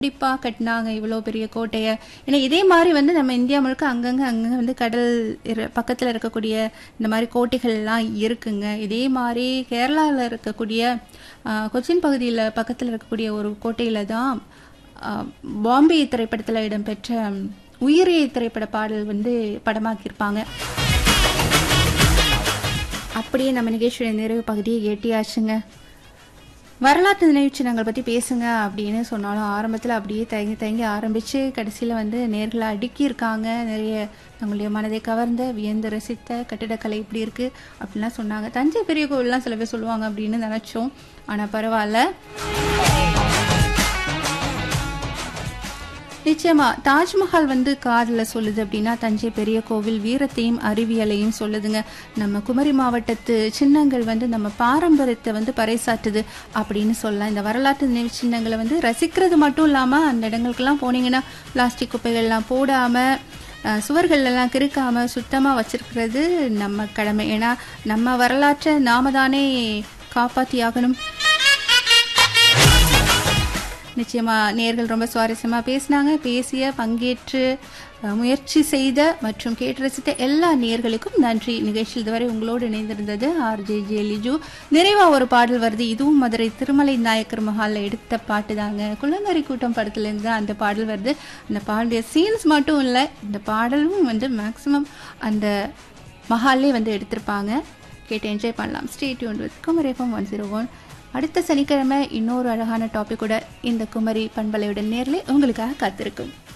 கண்டிப்பா கட்டினாங்க இவ்வளோ பெரிய கோட்டைய ஏன்னா இதே மாதிரி வந்து நம்ம இந்தியா முழுக்க அங்கங்க அங்கங்க வந்து கடல் இரு- பக்கத்துல இருக்கக்கூடிய இந்த மாதிரி கோட்டைகள்லாம் இருக்குங்க இதே மாதிரி கேரளாவில் இருக்கக்கூடிய ஆ, கொச்சின் பகுதியில் பக்கத்தில் இருக்கக்கூடிய ஒரு கோட்டையில தான் ஆ, பாம்பே திரைப்படத்தில் இடம்பெற்ற உயிரே திரைப்பட பாடல் வந்து படமாக்கியிருப்பாங்க அப்படியே நம்ம நிகழ்ச்சியோட நிறைவு பகுதியை எட்டியாச்சுங்க வரலாற்று நினைவு சின்னங்கள் பற்றி பேசுங்க அப்படின்னு சொன்னாலும் ஆரம்பத்தில் அப்படியே தயங்கி தயங்கி ஆரம்பித்து கடைசியில் வந்து நேர்களை அடுக்கியிருக்காங்க நிறைய தங்களுடைய மனதை கவர்ந்த வியந்து ரசித்த கட்டிடக்கலை இப்படி இருக்குது அப்படின்லாம் சொன்னாங்க தஞ்சை பெரிய கோவில்லாம் சில பேர் சொல்லுவாங்க அப்படின்னு நினச்சோம் ஆனால் பரவாயில்ல நிச்சயமா தாஜ்மஹால் வந்து காதில் சொல்லுது அப்படின்னா தஞ்சை பெரிய கோவில் வீரத்தையும் அறிவியலையும் சொல்லுதுங்க நம்ம குமரி மாவட்டத்து சின்னங்கள் வந்து நம்ம பாரம்பரியத்தை வந்து பறைசாற்றுது அப்படின்னு சொல்லலாம் இந்த வரலாற்று நினைவு சின்னங்களை வந்து ரசிக்கிறது மட்டும் இல்லாமல் அந்த இடங்களுக்கெல்லாம் போனீங்கன்னா பிளாஸ்டிக் குப்பைகள்லாம் போடாமல் அஹ், சுவர்கள் எல்லாம் கிறுக்காம சுத்தமாக வச்சிருக்கிறது நம்ம கடமை ஏன்னா நம்ம வரலாற்றை நாம தானே காப்பாற்றி ஆகணும் நிச்சயமா நேர்கள் ரொம்ப சுவாரஸ்யமா பேசினாங்க பேசிய பங்கேற்று அஹ், முயற்சி செய்த மற்றும் கேட்டு ரசித்த எல்லா நேர்களுக்கும் நன்றி நிகழ்ச்சியில் இதுவரை உங்களோடு இணைந்திருந்தது ஆர் ஜே ஜே லிஜு நிறைவா ஒரு பாடல் வருது இதுவும் மதுரை திருமலை நாயக்கர் மஹால்ல எடுத்த பாட்டு தாங்க குள்ளங்கரி கூட்டம் படத்துல இருந்து தான் அந்த பாடல் வருது அந்த பாடலுடைய சீன்ஸ் மட்டும் இல்லை இந்த பாடலும் வந்து மேக்சிமம் அந்த மஹால்லே வந்து எடுத்திருப்பாங்க கேட்டு என்ஜாய் பண்ணலாம் ஸ்டே டியூன் வித் குமரேஃபம் ஒன் ஜீரோ ஒன் அடுத்த சனிக்கிழமை இன்னொரு அழகான டாபிக் கூட இந்த குமரி பண்பலையுடன் நேர்ல உங்களுக்காக காத்திருக்கும்